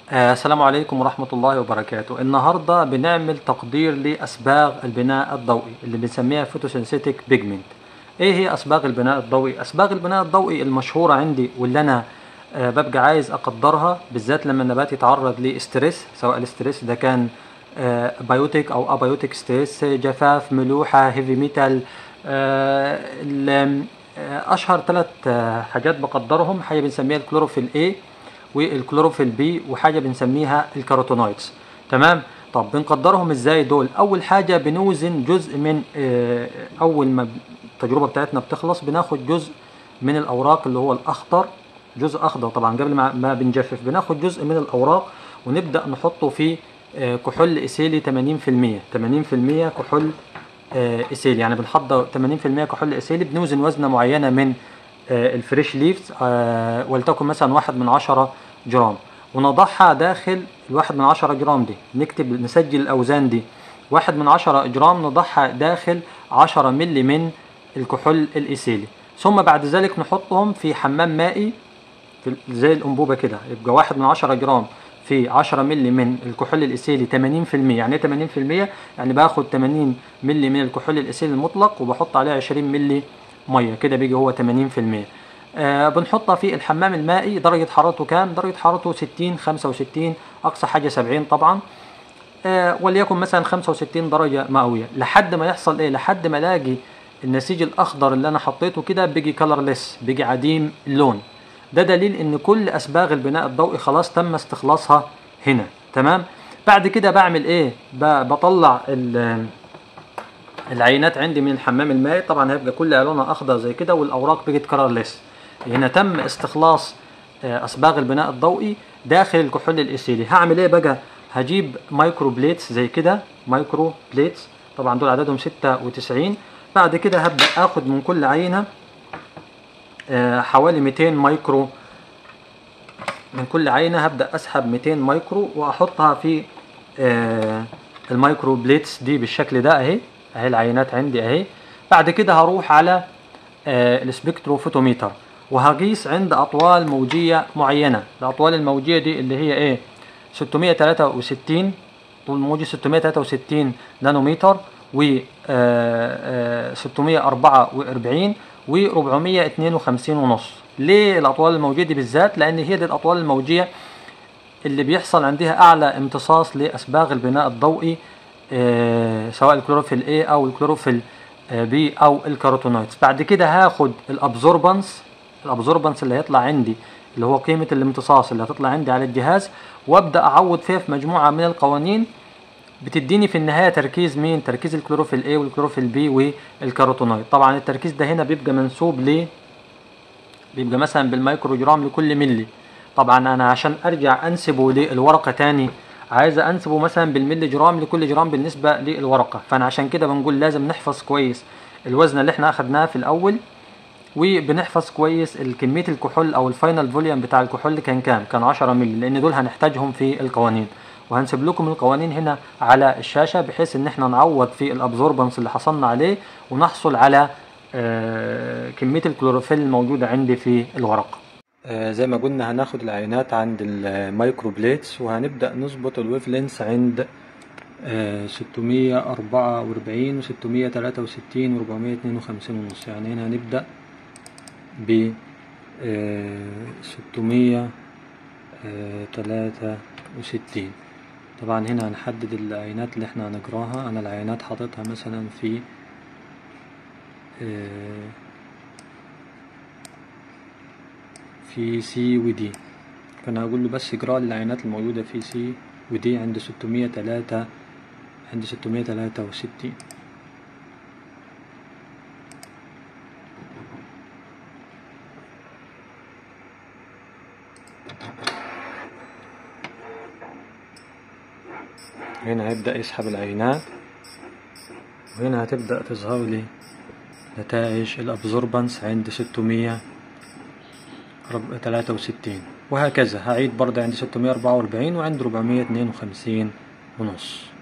آه، السلام عليكم ورحمة الله وبركاته النهاردة بنعمل تقدير لأسباغ البناء الضوئي اللي بنسميها فوتوسينثيتك بيجمنت ايه هي أسباغ البناء الضوئي؟ أسباغ البناء الضوئي المشهورة عندي واللي أنا آه، ببقى عايز أقدرها بالذات لما النبات يتعرض لستريس سواء الاستريس ده كان آه، بايوتيك أو أبايوتيك ستريس جفاف ملوحة هيفي ميتال آه، ال- آه، أشهر ثلاث حاجات بقدرهم حاجة بنسميها الكلوروفيل A والكلوروفيل بي وحاجه بنسميها الكاروتونايدز تمام طب بنقدرهم ازاي دول اول حاجه بنوزن جزء من آه، اول ما التجربه بتاعتنا بتخلص بناخد جزء من الاوراق اللي هو الاخضر جزء اخضر طبعا قبل ما ما بنجفف بناخد جزء من الاوراق ونبدا نحطه في آه، كحول ايثيلي 80% 80% كحول آه، ايثيلي يعني بنحضر 80% كحول ايثيلي بنوزن وزنه معينه من آه، الفريش ليفز آه، ولتكن مثلا واحد من عشرة جرام ونضعها داخل الواحد من عشرة جرام دي نكتب نسجل الأوزان دي واحد من عشرة جرام نضعها داخل عشرة ملي من الكحول الإيثيلي ثم بعد ذلك نحطهم في حمام مائي في زي الأنبوبة كده يبقى واحد من عشرة جرام في 10 ملي من الكحول الإيثيلي 80% يعني ايه 80% يعني باخد 80 ملي من الكحول الإيثيلي المطلق وبحط عليه 20 ملي ميه كده بيجي هو 80% آه بنحطها في الحمام المائي درجة حرارته كام؟ درجة حرارته 60 65 أقصى حاجة 70 طبعا آه وليكن مثلا 65 درجة مئوية لحد ما يحصل إيه؟ لحد ما ألاقي النسيج الأخضر اللي أنا حطيته كده بيجي كلرلس بيجي عديم اللون ده دليل إن كل أسباغ البناء الضوئي خلاص تم استخلاصها هنا تمام؟ بعد كده بعمل إيه؟ ب- بطلع ال- العينات عندي من الحمام المائي طبعا هيبقى كل لونها اخضر زي كده والاوراق بقت كلرلس هنا تم استخلاص آه، اصباغ البناء الضوئي داخل الكحول الايثيلي هعمل ايه بقى هجيب مايكرو بليتس زي كده مايكرو بليتس طبعا دول عددهم 96 بعد كده هبدا اخد من كل عينه آه، حوالي 200 مايكرو من كل عينه هبدا اسحب 200 مايكرو واحطها في آه، المايكرو بليتس دي بالشكل ده اهي اهي العينات عندي اهي بعد كده هروح على آه، السبكتروفوتوميتر وهقيس عند اطوال موجيه معينه الاطوال الموجيه دي اللي هي ايه 663 طول موجي 663 نانومتر و آه، آه، 644 و 452 ونص ليه الاطوال الموجيه دي بالذات لان هي دي الاطوال الموجيه اللي بيحصل عندها اعلى امتصاص لاسباغ البناء الضوئي آه، سواء الكلوروفيل A او الكلوروفيل آه، B او الكاروتونايتس بعد كده هاخد الابزوربانس الابزوربانس اللي هيطلع عندي اللي هو قيمة الامتصاص اللي هتطلع عندي على الجهاز وابدا اعوض فيها في مجموعة من القوانين بتديني في النهاية تركيز مين تركيز الكلوروفيل A والكلوروفيل B والكاروتونايت طبعا التركيز ده هنا بيبقى منسوب ل بيبقى مثلا بالمايكرو جرام لكل ملي طبعا انا عشان ارجع انسبه للورقه تاني عايز انسبه مثلا بالملي جرام لكل جرام بالنسبه للورقه فانا عشان كده بنقول لازم نحفظ كويس الوزن اللي احنا اخدناه في الاول وبنحفظ كويس كميه الكحول او الفاينل فوليوم بتاع الكحول كان كام كان 10 ملي لان دول هنحتاجهم في القوانين وهنسيب لكم القوانين هنا على الشاشه بحيث ان احنا نعوض في الابزوربنس اللي حصلنا عليه ونحصل على آه، كميه الكلوروفيل الموجوده عندي في الورقه آه، زي ما قلنا هناخد العينات عند المايكرو بليتس وهنبدأ نظبط الويف لينس عند آه، 644 و 663 و 452 ونص يعني هنا هنبدأ ب آه، 663 طبعا هنا هنحدد العينات اللي احنا هنجراها انا العينات حاططها مثلا في آه، في سي ودي فانا هقول له بس اجرا لي العينات الموجودة في سي ودي عند 603 عند 663 هنا هيبدأ يسحب العينات وهنا هتبدأ تظهر لي نتائج الابزوربانس عند 600 رب- 63 وهكذا هعيد برضه عند 644 وعند 452 ونص